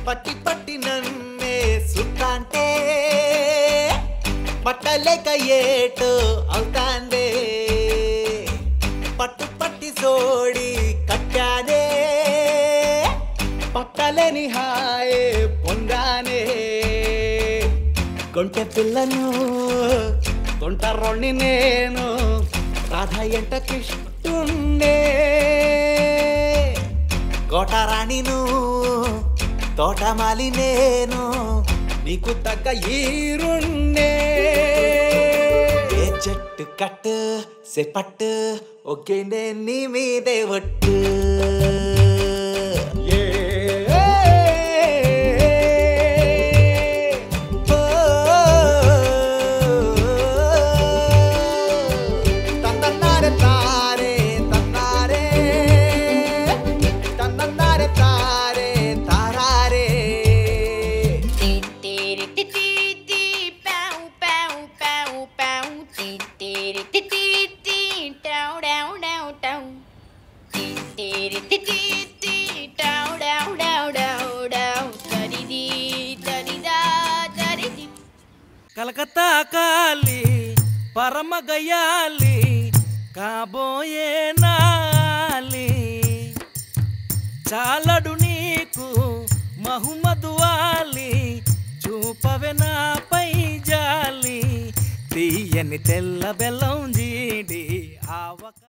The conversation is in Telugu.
పట్టి పట్టి నన్నే సుత్తాంటే పట్టలేక ఏటో అవుతాందే పట్టు పట్టి సోడి కట్టానే పట్టలేని హాయే పొందానే కొంటె పిల్లను తొంటరోణ్ణి నేను రాధ ఎంట కృష్ణుండే కోటరాణిను తోటమాలి నేను నీకు తగ్గ ఈరుండే ఏ చెట్టు కట్టు సెపట్టు ఒకే నీ మీదే ఒట్టు ఏ తన్నన్నారే తారే తన్నారే తన్నన్నారే తారే తారారే కలకత్తా కాలి పరమ గయాలి కాబోయే నాలి చాలడు నీకు మహుమదు వాలి చూపవే నాపై జాలి తీయని తెల్ల బెల్లం జీడి ఆవక